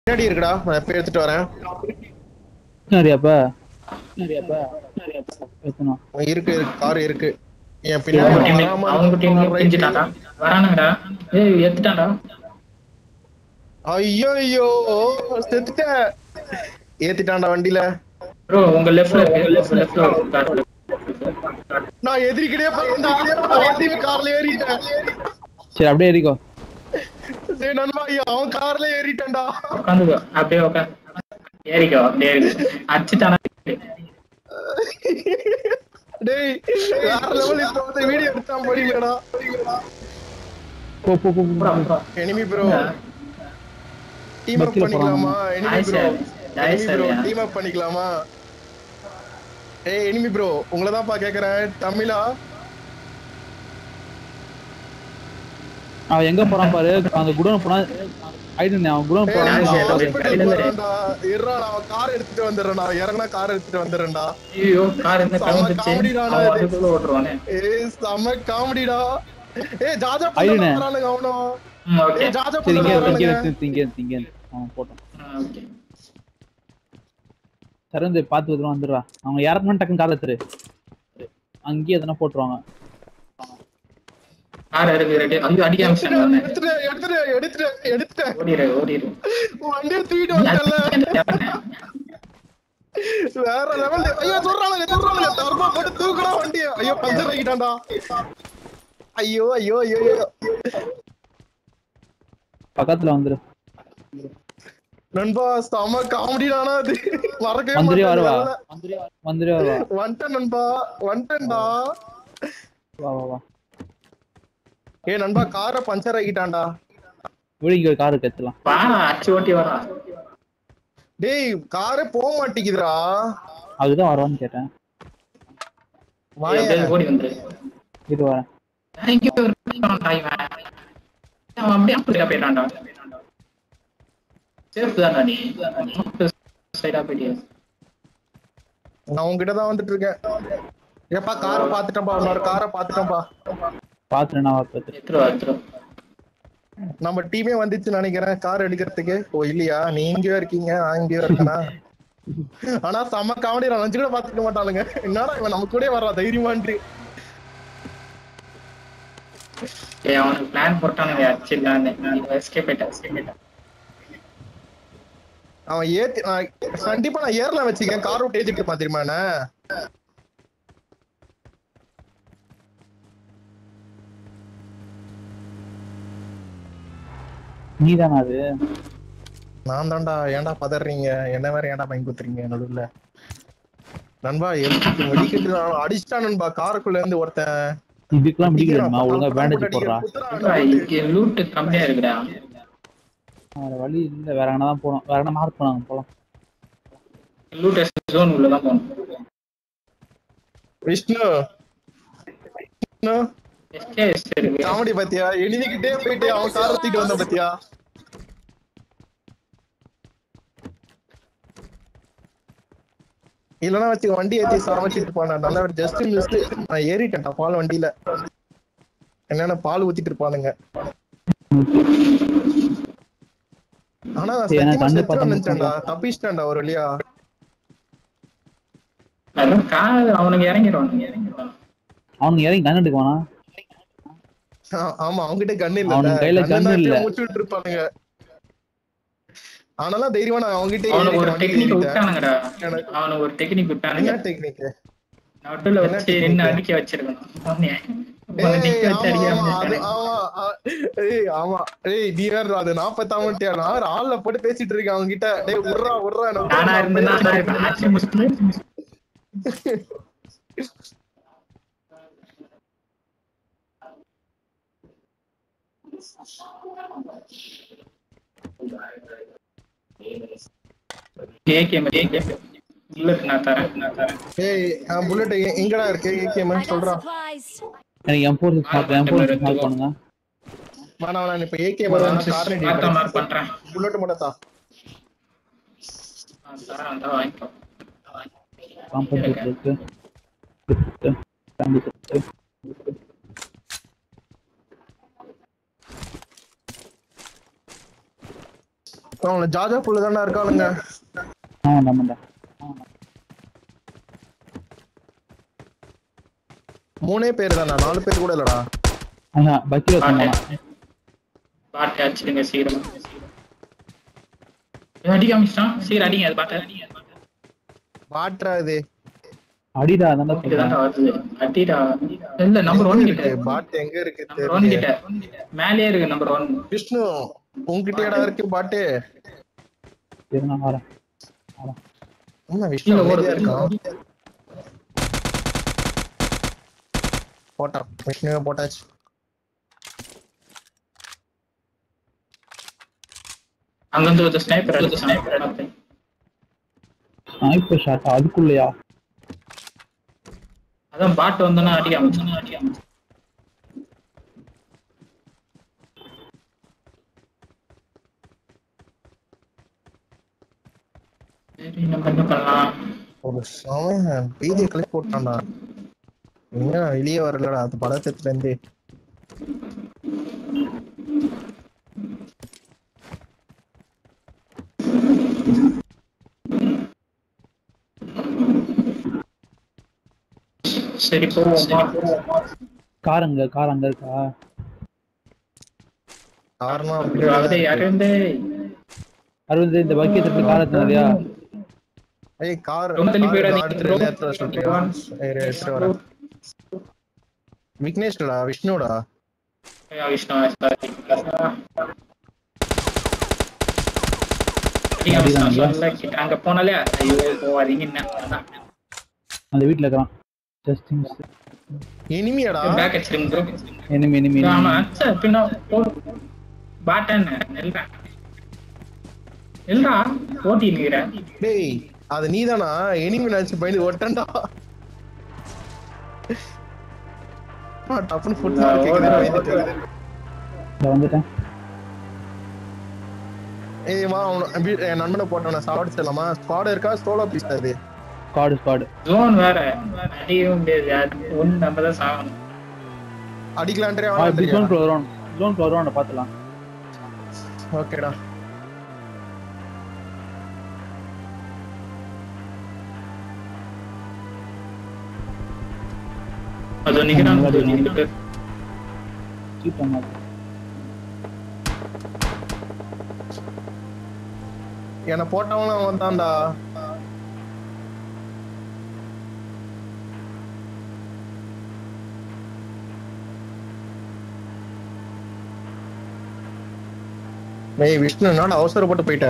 பின்னாடி இருக்குடா நான் எப்ப எடுத்துட்டு வரேன் நிறையாப்பா நிறையாப்பா எத்தனை இருக்கு இருக்கு கார் இருக்கு என் அவங்க பின்னாடி team வராம அவங்க டீம் right. பிரிஞ்சுட்டான்டா வரானுங்கடா ஏய் எடுத்துட்டான்டா ஐயோ ஐயோ செத்துட்டேன் ஏத்திட்டான்டா வண்டியில ப்ரோ உங்க லெஃப்ட்ல இருக்கு லெஃப்ட்ல ஒரு கார் நான் எதிரிக்கிட்டே போயிருந்தா வண்டி கார்ல ஏறிட்டேன் சரி அப்படியே ஏறிக்கோ டேய் நண்பா ஐயா, அவன் கார்ல ஏறிட்டேன்டா உட்காந்துக்கோ அப்படியே உட்காந்து ஏறிக்கோ அப்படியே இருக்கு அடிச்சுட்டானா டேய் வேற லெவல் இப்ப வந்து வீடியோ எடுத்தான் படிக்கலடா போ போ போ, போ அப்புறம், அப்புறம். எனிமி ப்ரோ டீம் அப் பக்கில பண்ணிக்கலாமா enemy Nice, bro nice, enemy bro yeah. Team up பண்ணிக்கலாமா ஏய் எனிமி ப்ரோ உங்களை தான்ப்பா கேக்குறேன் தமிழா அவன் எங்க போறான் பாரு அந்த குடோன் போனா ஐடன் அவன் குடோன் ஏய், போறான் நான் nice, yeah, hospital கையில இருந்து. போறேன்டா. இருடா, நான் கார் எடுத்துட்டு வந்துடுறேன்டா இறங்குனா கார் எடுத்துட்டு வந்துடுறேன்டா ஐயோ கார் என்ன செம கலந்துச்சு comedy தான்டா அவன் இது. அதுக்குள்ள ஓட்டுருவானே ஏய் செம காமெடிடா ஏய் ஜாஜா ஐயனே. பண்றானுங்க அவனும் ம் ஓகே ஏய் ஜாஜா சரி இங்க இங்க பண்றானுங்க திங்க திங்க அவன் போட்டோம் ஓகே சரந்து பார்த்து வந்துடும் வந்துடுவா அவங்க இறக்கணும் டக்குன்னு கால திரு அங்கேயே எதனா போட்டுருவாங்க கார் இருக்கு ரெடி ஐயோ அடிக்க ஆரம்பிச்சாங்க எடுத்துட்டு எடுத்துட்டு எடுத்துட்டு எடுத்துட்டு ஓடிடு ஓடிடு வண்டியை தூக்கிட்டு வந்துட்டல வேற லெவல் ஐயோ சொல்றானுங்க சொல்றானுங்க டர்போ போட்டு தூக்குடா வண்டியை ஐயோ பஞ்சர் ஆகிட்டான்டா ஐயோ ஐயோ ஐயோ ஐயோ பக்கத்துல வந்துரு நண்பா செம காமெடிடானா அது மறக்கவே வந்துரு மாட்டேன் வருவா நல்ல. வந்துரு வருவா வந்துட்டேன் நண்பா வந்துட்டேன்டா வா வா வா ஏ நண்பா காரை பஞ்சர் ஆகிட்டான்டா விடு இங்க கார் கச்சலாம் வா அடிச்சு ஓட்டி வரா டேய் காரே போக மாட்டேங்குதுடா அதுதான் வருவான்னு கேட்டேன் வாயேன். ஓடி வந்துரு இது வரேன் இங்க ஒரு பையன்டா இவன். அவன் அப்படியே அப்படியே போயிட்டான்டா சேஃப் தானா நீ சைடா போயிட்டியா நான் உங்ககிட்ட தான் வந்துட்டு இருக்கேன் ஏப்பா காரை பாத்துட்டேன்பா இன்னொரு காரை பாத்துட்டேன்பா பாத்துட்டு நான் பார்த்து எத்துருவா எத்துருவா நம்ம டீமே வந்துச்சு நினைக்கிறேன் கார் எடுக்கிறதுக்கு ஓ இல்லையா நீ இங்கேயோ இருக்கீங்க நான் இங்கேயோ இருக்கேனா ஆனா செம்ம காமெடி நான் நினைச்சு கூட பாத்துக்க மாட்டானுங்க என்னடா இவன் நம்ம கூட வர்றா தைரியமான்றி ஏய் அவனுக்கு பிளான் போட்டானுங்க அடிச்சிடலான்னு இவன் எஸ்கேப் ஆயிட்டான் escape ஆயிட்டான் அவன் ஏத்தி நான் கண்டிப்பா நான் ஏர்ல வச்சுக்கேன் கார் விட்டு ஏத்திட்டு இருப்பான் தெரியுமா என்ன நீ தானே அது நான் தான்டா ஏன்டா பதறீங்க என்ன வேற ஏன்டா பயன் குத்துறீங்க நடுவுல நண்பா எதுக்கு வெடிக்கிட்டு அடிச்சிட்டான் நண்பா காருக்குள்ள இருந்து ஒருத்தன் இதுக்கெல்லாம் பிடிக்கலாமா ஒழுங்கா பேண்டேஜ் போடுறா ஏன்டா, இங்க லூட்டு கம்மியா இருக்குடா வேற வழி இல்ல வேற எங்கன்னா தான் போனோம் வேற என்ன மார்க் போனாங்க போலாம் லூட் ஜோன் உள்ளதான் போகணும் விஷ்ணு விஷ்ணு எஸ்கேஎஸ் இருக்கு காமெடி பாத்தியா எழுதிக்கிட்டே போயிட்டு அவன் காரை தூக்கிட்டு வந்த பாத்தியா இல்லனா வச்சு வண்டி ஏத்தி சமைச்சிட்டு போனேன் நல்லா ஜஸ்ட் மிஸ் நான் ஏறிட்டேன்டா பால் வண்டியில என்னென்ன பால் ஊத்திட்டு இருப்பானுங்க ஆனா நான் சரி, எனக்கு சத்தியமா கண்ணு செத்துருவேன் பத்தம் நினைச்சேன்டா தப்பிச்சிட்டேன்டா ஒரு வழியா அதான் கார் அவனுக்கு இறங்கிடுவானுங்க இறங்கிடுவான் அவனுக்கு இறங்கி கண் எடுக்குவானா ஆ- ஆமா அவன்கிட்ட கன் இல்ல அவனுக்கு கையில gun இல்ல. மூச்சு விட்டு இருப்பானுங்க ஆனாலும் தைரியமா நான் அவன்கிட்ட அவனுக்கு ஒரு ஏறிட்டேன், டெக்னிக் வண்டி ஏறிட்டேன். விட்டானுங்கடா எனக்கு- அவனுக்கு ஒரு டெக்னிக் விட்டானுங்க என்ன டெக்னிக் நடுவுல என்ன வச்சு technique? நின்னு அடிக்க வச்சிருக்கணும் அவனைய. உன்னை நிக்க வச்சு அடிக்காம விட்டானுங்க. ஆள்ல போட்டு பேசிட்டு இருக்கேன் அவங்க கிட்ட டேய் உர்றா உர்றா எனக்கு நானா இருந்தேன்னா நான் இப்ப ஆட்சி முடிச்சுட்டு ஏகேஎம் ஏகேஎம் புல்லட் நான் தரேன் நான் தரேன் ஏய் புல்லட் எங்கடா இருக்கு ஏகேஎம் I got சொல்றா supplies. எனக்கு M four six mark M four six mark பண்ணுங்க வேணா வேணா இப்ப ஏகேஎம் ஒரு வேணா நிமிஷம் கார்னேட் பார்த்தா மார்க் பண்றேன் புல்லட் மட்டும் தான் நான் தரேன் அந்த வாங்கிக்கோ காம்பன்சேட் இருக்கு ஃபேமிலி இருக்கு அவங்கள ஜாஜா புல்லு தானே இருக்காளுங்க ஆமாண்டா ஆமாண்டா மூணே பேர் தானா நாலு பேர் கூட இல்லடா ஆஹா பக்கி வச்சுருந்தா பாட்டு அடிச்சிடுங்க சீக்கிரம் அடிக்க ஆரம்பிச்சிட்டான் சீக்கிரம் அடிங்க அது பாட்டு பாட்ரா இது அடிடா அதான் இதுதான்டா சொல்றேன் வருது அடிடா இல்ல நம்பர் ஒன் கிட்ட பாட் எங்க இருக்கு நம்பர் ஒன் தெரியல கிட்ட மேலேயே இருக்கு நம்பர் ஒன் விஷ்ணு உங்ககிட்டயடா இருக்கு பாட்டு இரு, நான் வரேன் வரேன். என்ன விஷ்ணு கீழே அமைதியா ஓடுது. இருக்கான் போட்டான் விஷ்ணுவே போட்டாச்சு அங்க வந்து ஒரு ஸ்னைப்பர் அடிச்சு ஸ்னைப்பர் அடிச்சு ஸ்னைப்பர் ஷாட் அதுக்குள்ளயா அதான் பாட்டு வந்தோன்னா அடிக்க ஆரம்பிச்சோன்னா அடிக்க ஆரம்பிச்சு சரி நம்ம என்ன பண்ணலாம் ஒரு சமயம் பீதியை கிளிக் போட்டான்டா எங்க வெளியே வரலடா அது படத்துல இருந்து சரி போவோமா கார் அங்க கார் அங்க இருக்கா காரணம் அவதே அப்படி யாருந்தே அரவிந்த் இந்த பக்கி எடுத்து கார் எடுத்துனதியா ஏய் கார் ரொம்ப தள்ளி போயிடாதீங்க. அடுத்த நேரத்துல சொல்றியா இரு, எடுத்துட்டு வரேன் விக்னேஷ்டா விஷ்ணுடா விஷ்ணு sorry. அடிக்க ஆரம்பிச்சிட்டான். சொல்ல அங்க போனாலே ஐயோ போவாதீங்க என்ன அதான். அந்த வீட்ல இருக்கான் ஜஸ்ட் இனிமையாடா பேக் அடிச்சிருங்க ப்ரோ எனிமி எனிமி ஆமா அச்சா பின்ன போ பாட்டன் நெல்றா நெல்றா ஓட்டி நிக்கிற டேய் அது நீதானா இனிமே நினைச்சு பயந்து ஓட்டண்டா டப்புனு ஃபுட் நான் கேக்குது ஓடுறேன், பயந்துட்டு வருது. வந்துட்டேன் ஏய் வா அவன வீ- என் நண்பனை போட்டவன சாவடிச்சிடலாமா ஸ்குவாட் இருக்கா சோலோ பீஸ் அது ஸ்குவாடு ஸ்குவாடு ஜோன் வேற அடிக்கவும் முடியாது அது ஒண்ணு நம்ம தான் சாகணும் அடிக்கலான்றே ஆ இப்படி ஜோன் குள்ள வருவான் ஜோன் குள்ள வருவான் பாத்துலாம் ஓகேடா அது நிக்கிறான் அது நிக்கிட்டு சீட் பண்ணாது என்ன போட்டவன அவன் தான்டா ஏய் விஷ்ணு என்னடா அவசரப்பட்டு போயிட்ட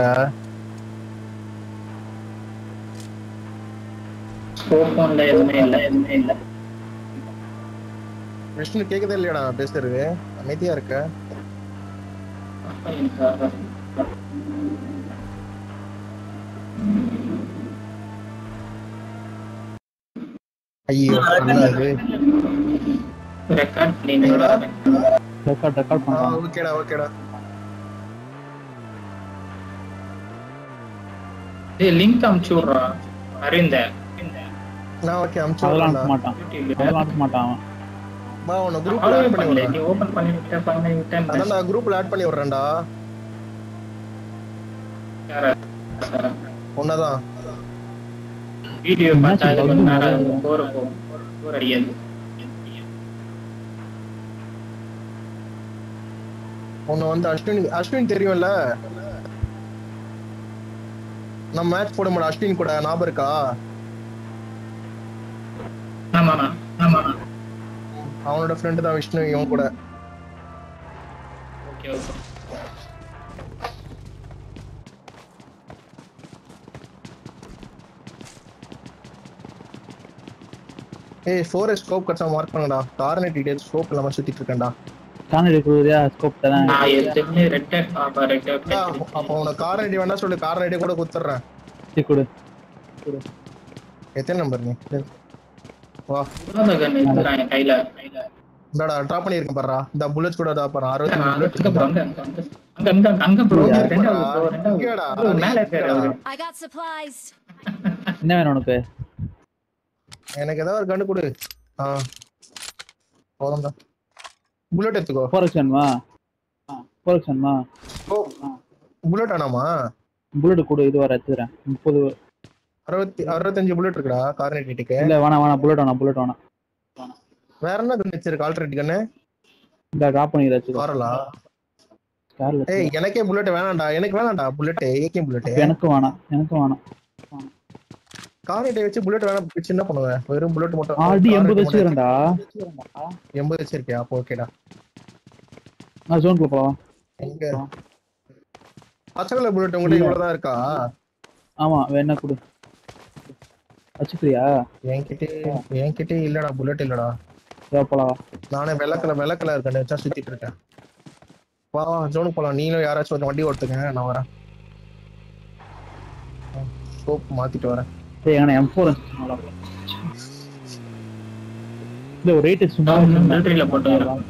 ஸ்கோப்பும் இல்ல எதுவுமே இல்ல எதுவுமே இல்ல விஷ்ணு கேக்குதே இல்லையாடா நான் பேசுறது அமைதியா இருக்க அப்ப எனக்கு அதான். ஐயோ என்ன இது ரெக்கார்ட் பண்ணிடுறா ரெக்கார்ட் ரெக்கார்ட் ஆ, பண்றான் ஓகேடா ஓகேடா டேய் லிங்க் அனுப்பிச்சு விடுறா அரவிந்த நான் ஓகே அமுச்சு அதெல்லாம் விடுறேன்டா. அனுப்ப மாட்டான் அதெல்லாம் அனுப்ப மாட்டான் அவன் வா உன்னை குரூப்ல அவ்வளவு ஆட் பண்ணி பண்ணல விடுறேன் நீ ஓபன் பண்ணி விட்ட பண்ணி விட்டேன் அதான் நான் குரூப்ல ஆட் பண்ணி விடுறேன்டா உன்னதான் வீடியோ பார்த்தா அது என்னாச்சு கொஞ்ச bug நேரம் வருது? போர் போகும் போர் அடியாது உன்னை வந்து அஸ்வின் அஸ்வின் தெரியும்ல நம்ம மேட்ச் போட மாட்டோம் அஸ்வின் கூட ஞாபகம் இருக்கா ஆமாண்ணா ஆமாண்ணா அவனோட ஃப்ரெண்டு தான் விஷ்ணு இவன் கூட ஓகே ஓகே ஏய் ஃபோர் ஸ்கோப் கட்சா மார்க் பண்ணடா கார்னர் டீடைல்ஸ் ஸ்கோப் இல்லாம சுத்திட்டு இருக்கேன்டா காணொலி கொடுக்குறியா ஸ்கோப் தரேன் நான் எதுவுமே ரெட் ஆப்பா ரெட் டா, அப்போ உனக்கு கார் ஐடி வேணா சொல்லு கார் ஐடி கூட கொடுத்துட்றேன் சரி கொடு எத்தனை நம்பர் நீ வா கன் இருக்குடா என் கையில இந்தாடா ட்ராப் பண்ணியிருக்கேன் பாருடா இந்த புல்லட்ஸ் கூட ட்ராப் பண்ண அறுபத்தி மூணு அங்க புல்லட் bro, அங்க அங்க அங்க அங்க அங்க ப்ரோ இங்கடா, ரெண்டாவது bro, ரெண்டாவது இங்கடா, bro, மேல இருக்காரு அவரு I got supplies. என்ன வேணும் உனக்கு எனக்கு ஏதாவது ஒரு கண்டு கொடு ஆ போதும்டா புல்லட் எடுத்துக்கோ ஃபோர் எக்ஸ் வேணுமா ஃபோர் எக்ஸ் வேணுமா ஓ புல்லட் ஆனாமா புல்லட் கூட இது வர எடுத்துக்கிறேன் முப்பது அறுபத்தி அறுபத்தஞ்சு புல்லட் இருக்குடா கார்னேட்டிக்கு இல்ல வேணாம் வேணாம் புல்லட் வேணாம் புல்லட் வேணாம் வேற என்ன கன் வச்சிருக்கு ஆல்ரெடி கண்ணு இந்த டிராப் பண்ணி வச்சுக்கோ காரலா கார்ல ஏய் எனக்கே புல்லட் வேணாம்டா எனக்கு வேணாம்டா புல்லட் ஏகே புல்லட் எனக்கும் வேணாம் எனக்கும் வேணாம் கார்னேட்டை வச்சு புல்லட் வேணாம் வச்சு என்ன பண்ணுவேன் வெறும் புல்லட் மட்டும் ஆல்ரெடி Car எண்பது மட்டும் வச்சுக்கிறேன்டா எண்பது வச்சிருக்கியா அப்போ ஓகேடா நான் ஜோன்குள்ள போலாம் எங்க பச்சை கலர் புல்லட் உங்ககிட்ட இவ்வளவுதான் இருக்கா ஆமா வேணா கொடு வச்சுக்கிறியா என்கிட்ட என்கிட்ட இல்லடா புல்லட் இல்லடா இதோ போலாம் நானே வெள்ளை கலர் வெள்ளை கலர் கண்ணு வச்சா சுத்திட்டு இருக்கேன் வா வா ஜோனுக்கு போலாம் நீங்களும் யாராச்சும் கொஞ்சம் வண்டி ஓட்டுங்க நான் வரேன் ஸ்கோப் மாத்திட்டு வரேன் ஏய் எங்கண்ணா எம் ஃபோர் இல்ல ஒரு ரேட்டு சும்மா நான் மிலிட்டரியில போட்டு வரேன்.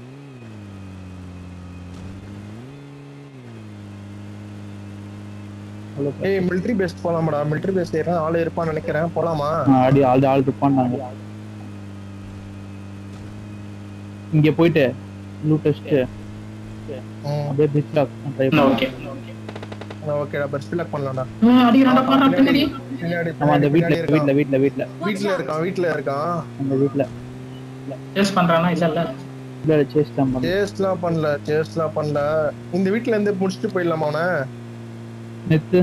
ஹலோ ஏய் மிலிட்டரி பேஸ்ட் போலாமாடா மிலிட்டரி பேஸ்ட் ஏறா ஆளு இருப்பான்னு நினைக்கிறேன் போலாமா அடி ஆள் ஆள் இருப்பான்னாங்க இங்க போயிட்டு லூட் டெஸ்ட் ம் அப்படியே பிக் டாக் ட்ரை ம், பண்ணலாம் ஓகே ஓகேடா பெஸ்ட் ஃபில் பண்ணலாம்டா ம், அடிக்கிறான்டா பாரு பின்னாடி பின்னாடி ஆமா அந்த வீட்ல பின்னாடி இருக்கான். வீட்ல வீட்ல வீட்ல வீட்ல இருக்கான் வீட்ல இருக்கான் அந்த வீட்ல சேஸ் பண்றானா இல்ல இல்ல இல்ல சேஸ் தான் பண்ணு சேஸ்லாம் பண்ணல சேஸ்லாம் பண்ணல இந்த வீட்ல இருந்து முடிச்சுட்டு போயிடலாமா அவனை நெத்து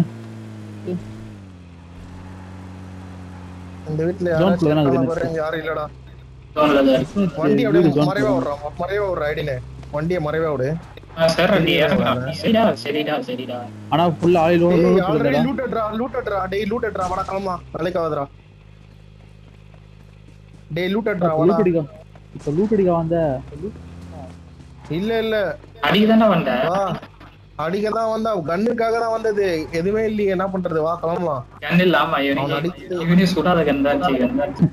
இந்த வீட்ல Zone குள்ள தானே யாராச்சும் இருக்குது. பாரு, யாரும் இல்லடா ஜோன்ல தான் இருக்கு வண்டி வீடு அப்படியே zone மறைவா குள்ள. விடுறான் மறைவா விடுற ஐடினு வண்டியை மறைவா விடு ஆ, சரிடா நீ இறங்குடா சரிடா சரிடா சரிடா ஆனா ஃபுல் ஆயில் ஏய் ஆல்ரெடி லோட் லூட் அட்ரா லூட் அட்ரா டேய் லூட் அட்ரா வாடா கிளம்பலாம் வேலைக்கு ஆகுதுடா டேய் லூட் அட்ரா வாடா லூட் அடிக்க இப்ப லூட் அடிக்க வந்த இல்ல இல்ல அடிக்க தானே வந்த வா அடிக்க தான் வந்தா கண்ணுக்காக தான் வந்தது எதுவுமே இல்லையே என்ன பண்றது வா கிளம்பலாம் கண் இல்லாம அவன் இவனுக்கு அடிச்சு- இவனே சுடாத கண் தான் வச்சு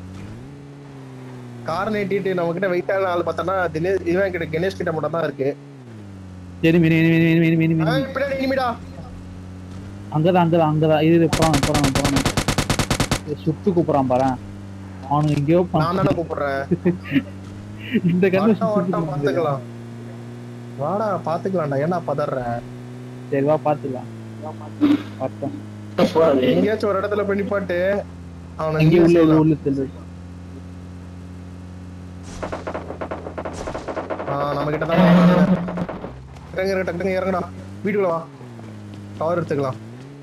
கார் நீட்டிட்டு நம்ம கிட்ட வெயிட்டான ஆள் பார்த்தோம்னா தினேஷ் இவன் கிட்ட கணேஷ் கிட்ட மட்டும் தான் இருக்கு சரி mini mini mini mini mini mini ஏய், பின்னாடி இனிமிடா அங்கதான் அங்கதான் அங்கதான் இது இது போறான் போறான் போறான் இது சுட்டு கூப்பிடுறான் பாரு அவனுக்கு எங்கேயோ பா- நான் தானே கூப்பிடுறேன் இந்த கண்ணு வட்டம் வட்டம் பாத்துக்கலாம் வாடா பாத்துக்கலாம்டா ஏன்னா பதற சரி வா பாத்துக்கலாம் பார்த்தோம் போறது எங்கேயாச்சும் ஒரு இடத்துல போய் நிப்பாட்டு அவனை இங்கே இங்கேயே உள்ள உள்ள செய்யலாம். உள்ள தெரியல ஆ, நம்ம கிட்ட தான் இறங்க இறங்க டக்குனு இறங்கடா வீட்டுக்குள்ள வா கவர் எடுத்துக்கலாம்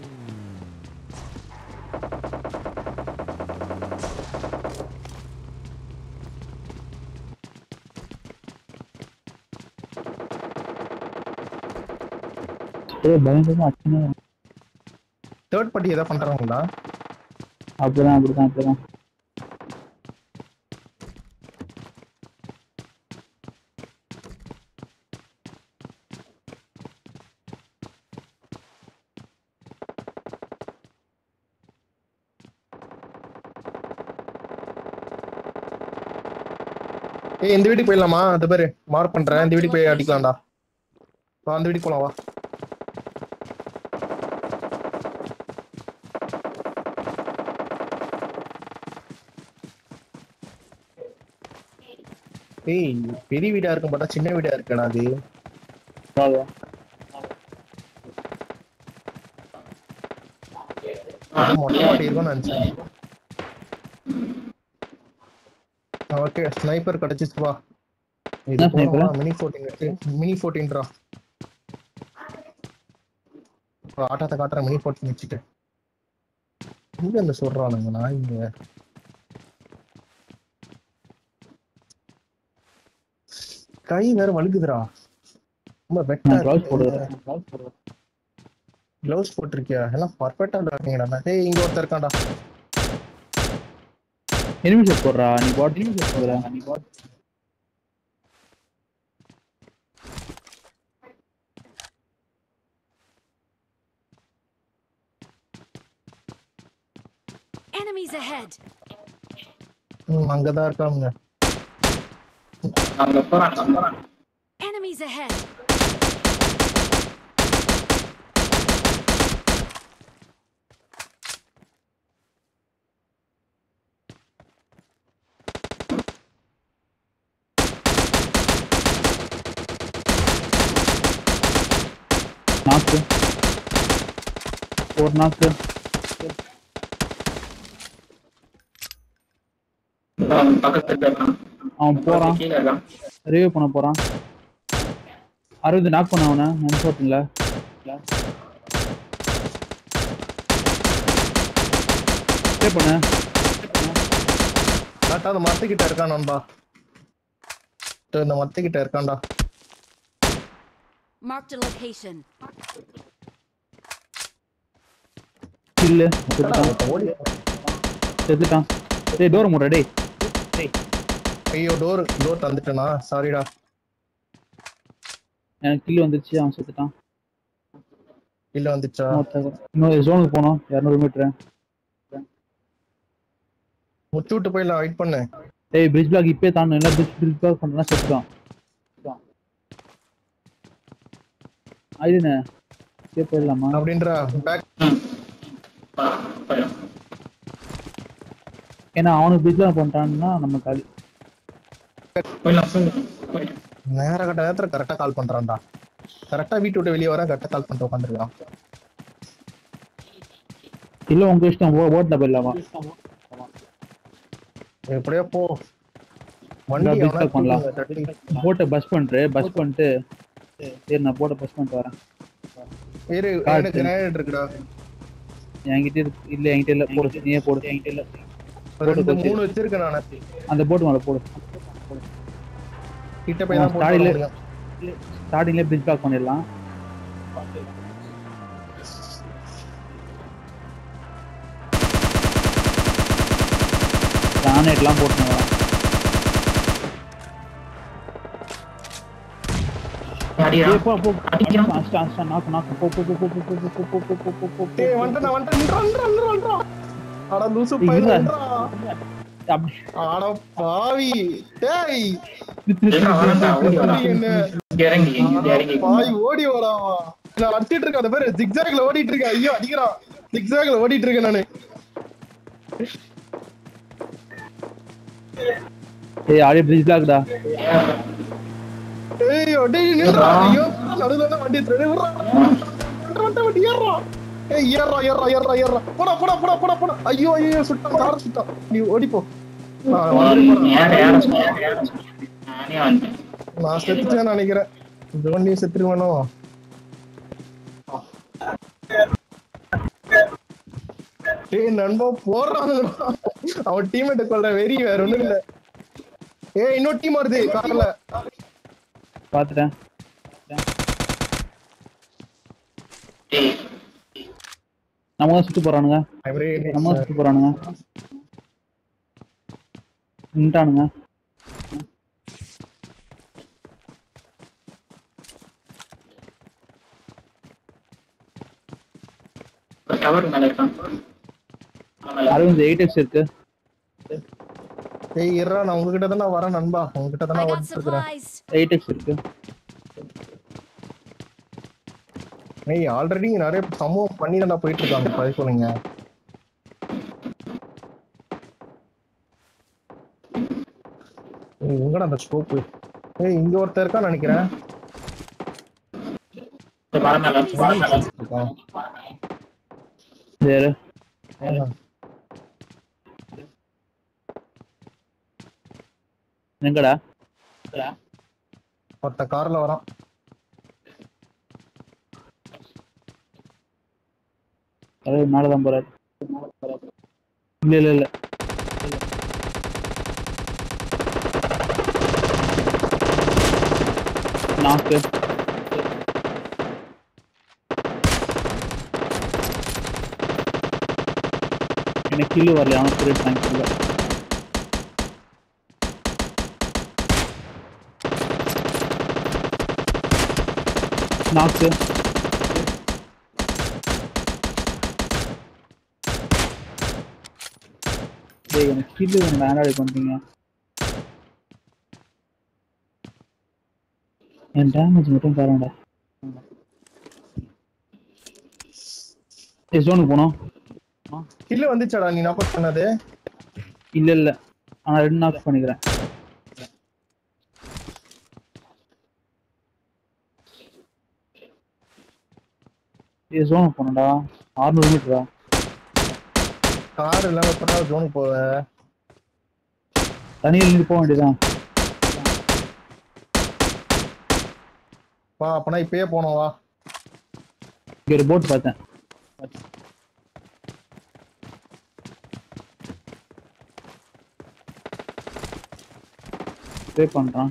ஏய் பயங்கரமா அச்சுனே தேர்ட் பார்ட்டி ஏதாவது பண்றாங்களா அப்படிதான் அப்படிதான் அப்படிதான் ஏய் இந்த வீட்டுக்கு போயிடலாமா அது பேரு மார்க் பண்றேன் இந்த வீட்டுக்கு போய் அடிக்கலாம்டா வா அந்த வீட்டுக்கு போலாம் வா ஏய் பெரிய வீடா இருக்கும் பார்த்தா சின்ன வீடா இருக்கடா அது அவ்வளவுதான். அது மொட்டை மாட்டி இருக்கும்னு நினைச்சேன் ஓகே ஸ்னைப்பர் கிடைச்சிச்சு வா என்ன sniper? மினி ஃபோர்டீன் மினி ஃபோர்டீன்ரா ஆட்டத்தை காட்டுற மினி ஃபோர்டீன் வச்சுட்டு இங்க அந்த சொல்றானுங்கண்ணா இங்க கை வேற வழுக்குதுடா ரொம்ப வெட்டா நான் க்ளவுஸ் போடுறேன் க்ளவுஸ் போட்டிருக்கியா எல்லாம் பர்ஃபெக்டா இருக்கீங்கடா ஏய் இங்க ஒருத்தர் இருக்கான்டா எனிமி ஷாட் போடுறா நீ பாட் எனிமி ஷாட் போடுறா நீ பாட் Enemies ahead! ம், அங்கதான் இருக்காங்க அங்க போறான் அங்க போறான் Enemies ahead! நாக்கு ஒரு நாக்கு அவன் பக்கத்துல இருக்கான் அவன் போறான் கீழே இருக்கான் ரிவ்யூ பண்ண போறான் அறுபது நாக் பண்ண அவனை நினைச்சு ஸ்டே பண்ணு கரெக்டா அந்த மரத்துக்கிட்ட இருக்கான் நண்பா டேய், இந்த மரத்துக்கிட்ட இருக்கான்டா Marked a location. இல்ல செத்துட்டான் ஓடி செத்துட்டான் டேய் டோர் மூடுற டேய் டேய் ஐயோ டோர் டோர் தந்துட்டேனா சாரிடா எனக்கு கில் வந்துருச்சு அவன் செத்துட்டான் இல்ல வந்துச்சா இன்னொருத்தன் இன்னொரு ஜோனுக்கு போனோம் இரநூறு மீட்டர் முச்சு விட்டு போயிடலாம் வெயிட் பண்ணு டேய் பிரிட்ஜ் பிளாக் இப்பே தாண்டணும் இல்லை பிரிட்ஜ் பிரிட்ஜ் பிளாக் பண்ணலாம் செத்துட்டான் ஆயிடுண்ணே இப்பே போயிடலாமா அப்படின்றா பேக் ம் பா, போயிடும். ஏன்னா அவனுக்கு பிரிட்ஜ் பிளாக் பண்ணிட்டான்னா நம்ம காலி போயிடலாம் போயிடலாம் போயிட்டு நேர கட்ட நேரத்துல கரெக்டா கால் பண்றான்டா கரெக்டா வீட்டு விட்டு வெளியே வர கரெக்டா கால் பண்ணிட்டு உட்காந்துருக்கான் இல்ல உங்க இஷ்டம் ஓ ஓட்டில் போயிடலாமா எப்படியோ போ வண்டி இந்தா எவனா business பண்ணலாம். தூக்குங்க, தட்டி. போட்டை பஸ் பண்ணிட்டு பஸ் பண்ணிட்டு சரி நான் போட்டை பஸ் பண்ணிட்டு வரேன் இரு காட்டு. எனக்கு கிரேனேட் இருக்குடா என்கிட்ட இருக்கு இல்ல என்கிட்ட இல்ல போடு நீயே போடு என்கிட்ட இல்ல ரெண்டு போச்சு. மூணு வச்சிருக்கேன் நானு அந்த போட்டு மேல போடு கிட்ட போய் தான் ஆ, போட்டு ஸ்டாடில- வர முடியும். ஸ்டார்டிங்ல பிரிட்ஜ் பிளாக் பண்ணிடலாம் கிரானைட்லாம் போட்டு வரேன் அடியா ஏய், போ போ அடிக்கிறான். அஸ்டா அஸ்டா நாக்கு நாக்கு போ போ போ போ போ போ போ போ போ போ போ போ டேய் வந்துட்டேன் நான் வந்துட்டேன் நின்றா, நின்றா, நின்றா, நின்றா. அட லூசு ஏய், பையன் இருடா. நின்றா. அப்படி அட பாவி டேய் இல்ல, வரேன்டா, ஓடி வரா. என்ன இங்க இறங்கி இங்க அட இறங்கி பாவி ஓடி வராவா நான் அடிச்சிட்டு இருக்கேன் அந்த பேரு ஜிக்ஸாக்ல ஓடிட்டு இருக்கேன் ஐயோ அடிக்கிறான் ஜிக்ஸாக்ல ஓடிட்டு இருக்கேன் நானு ஏய் ஆடியோ பிரிட்ஜ் பிளாக்டா ஏய் டேய் நின்றா ஐயோ நடுவுல தான் வண்டி திருடி விடுறா வண்டி வண்டி ஏறா ஏய் ஏறா ஏறா ஏறா ஏறா போடா போடா போடா போடா போடா ஐயோ ஐயோ சுட்டான் கார் சுட்டான் நீ ஓடி போ நான் வந்துட்டு போறேன். ஏற ஏற சொன்னேன், ஏற சொன்னேன். நானே வந்துட்டேன் நான் செத்துட்டேன்னு நினைக்கிறேன் ஜோனி செத்துருவானோ டேய் நண்பா போடுறானுங்கடா அவன் டீம்மேட்ட கொல்ற வெறி வேற ஒண்ணும் இல்ல ஏய் இன்னொரு டீம் வருது கார்ல பாத்துட்டேன் டேய் நம்ம தான் சுத்து போறானுங்க நம்ம தான் சுத்து போறானுங்க நின்ட்டானுங்க ஒரு டவர் மேல இருக்கான் ஆமால. அரவிந்த் எயிட் எக்ஸ் இருக்கு ஏய் இருடா நான் உங்ககிட்ட தானே வரேன் நண்பா உங்ககிட்ட I தானே got வந்துட்டு இருக்கிறேன் supplies. எயிட் எக்ஸ் இருக்கு ஏய் ஆல்ரெடி நிறைய சம்பவம் பண்ணி தானே போயிட்டு இருக்காங்க பதிவு சொல்லுங்க ஏய் எங்கடா அந்த ஸ்கோப்பு ஏய் இங்க ஒருத்தர் இருக்கான்னு நினைக்கிறேன் இந்த மரம் மேல மரம் மேல இருக்கான். வேறு ஆஹா. எங்கடா ஒருத்தன் கார்ல வரான் அரவிந்த் மேல தான் போறாரு இல்ல இல்ல இல்ல நாக்கு எனக்கு கில்லு வரல அவன் சரி தேங்க்ஸ் இல்லை நாக்கு டேய் எனக்கு கில்லு வேணும் ஆண்ட்ராய்டு பண்றீங்க என் டேமேஜ் மட்டும் தரேன்டா ஏ ஜோனுக்கு போனோம் கில்லு வந்துச்சாடா நீ நான் பண்ணது இல்ல இல்ல ஆனா ரெண்டு நாக் பண்ணிக்கிறேன் ஏ ஜோனுக்கு போனோம்டா ஆறுநூறு மீட்டரா கார் இல்லாம எப்படா ஜோனுக்கு போவ தனியில் நின்று போக வேண்டியதான் வா அப்பனா இப்பயே போனோம் வா இங்க ஒரு போட் பார்த்தேன் பே பண்றான்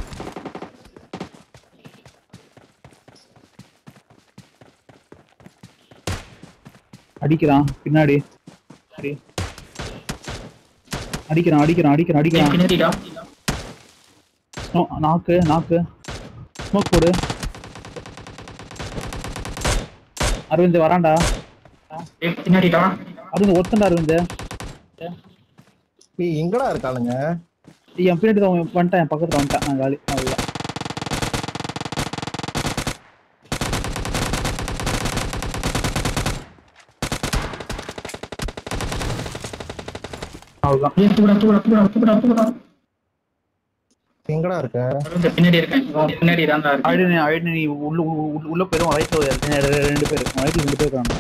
அடிக்கிறான் பின்னாடி சரி. அடிக்கிறான் அடிக்கிறான் அடிக்கிறான் அடிக்கிறான் பின்னாடிடா நோ- நாக்கு நாக்கு ஸ்மோக் போடு அரவிந்த் வரான்டா ஏய், பின்னாடிடா அரவிந்த் ஒருத்தன்டா அரவிந்த் ஏய் எங்கடா இருக்காளுங்க என் பின்னாடி தான் அவன் வந்துட்டான் என் பக்கத்துல வந்துட்டான் நான் காலி அவ்வளோ அவ்வளோதான் ஏய், தூக்குடா தூக்குடா தூக்குடா தூக்குடா தூக்குடா எங்கடா இருக்க அரவிந்த் பின்னாடி இருக்கேன் இவன் பின்னாடி தான்டா இருக்கு ஐடி ஐடி நீ உள்ள உள்ள- உள்ள போயிடும் ரைட்ல ரெண்டு பேர் ரைட்ல ரெண்டு பேர் இருக்காங்க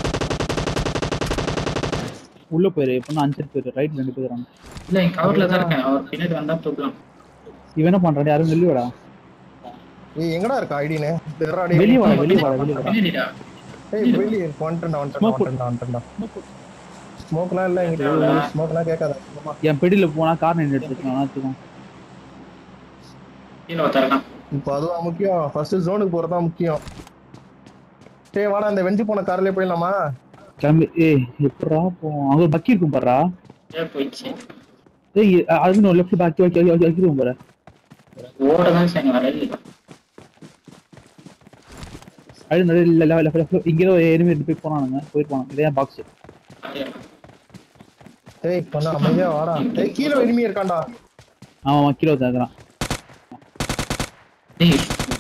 உள்ள போயிரு எப்படின்னா அஞ்சு பேர் ரைட்ல ரெண்டு பேர் இருக்காங்க இல்ல என் கவர்ல தான் இருக்கேன் அவர் பின்னாடி வந்தா தூக்கலாம் இவன் என்ன பண்றான் யாரும் வெளியே வாடா ஏய் எங்கடா இருக்க ஐடினு வெளியே வாடா வெளியே வாடா வெளியே வாடா பின்னாடிடா ஏய் வெளியே வந்துட்டேன்டா வந்துட்டேன்டா Smoke. வந்துட்டேன்டா வந்துட்டேன்டா ஸ்மோக்லாம் இல்ல எங்கிட்ட ஸ்மோக்லாம் கேட்காத சும்மா. என் பெடியில போனா கார் நின்று எடுத்துக்கலாம் வச்சுக்கோங்க கீழே ஒருத்தருக்கான் இப்போ அதுவா முக்கியம் ஃபர்ஸ்ட் ஜோனுக்கு போறது தான் முக்கியம் டேய் வாடா இந்த வெஞ்சு போன கார்லயே போயிடலாமா கிளம்பி ஏய் எப்படா போவோம் அங்க பக்கி இருக்கும் பாருடா ஏன் போயிடுச்சு ஏய் அது ஒரு லெஃப்ட் பாக்கி வைக்க வைக்க வைக்கிறோம் பாரு ஓட தான் செய்யணும் வர இல்லை அது நிறைய இல்ல லெஃப்ட் லெஃப்ட் இங்கே ஏதோ எனிமி எடுத்து போய் போனானுங்க போயிருப்பாங்க இதே பாக்ஸ் டேய் கொஞ்சம் அமைதியா வாடா டேய் கீழே எனிமி இருக்கான்டா ஆமா கிலோ தான் டேய்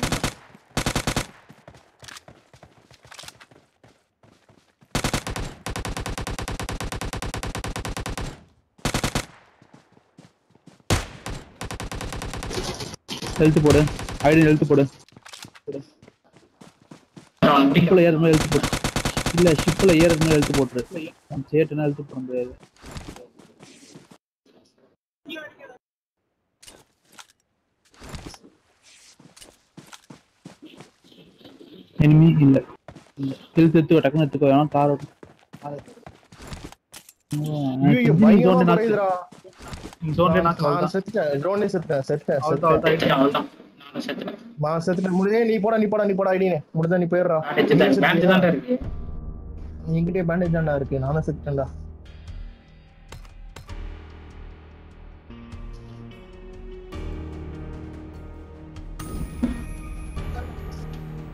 ஹெல்த் போடு ஐடி ஹெல்த் போடு அவன் பிடிக்கும் ஷிப்பில் ஏறது ஹெல்த் போடு இல்ல ஷிப்பில் ஏறது ஹெல்த் போட்டுரு சேட்டுனா ஹெல்த் போட முடியாது எனிமி இல்ல ஹெல்த் எடுத்து டக்குன்னு எடுத்துக்கோ வேணாம் கார் ஐயோ பயங்கரமா குறையுதுடா ஜோன்ல நான் செத்துட்டேன் ஜோன்லயே செத்துட்டேன் செத்துட்டேன் அவ்வளவுதான், செத்துட்டேன் செத்துட்டேன் அவ்வளவுதான் நானும் செத்துட்டேன் நான் செத்துட்டேன் முடிஞ்சே நீ போடா நீ போடா நீ போடா ஐடினே முடிஞ்சா நீ போயிடுறா அடிச்சுட்டேன் பேண்ட் தான்டா இருக்கு என்கிட்டயே பேண்டேஜ் தான்டா இருக்கு நானும் செத்துட்டேன்டா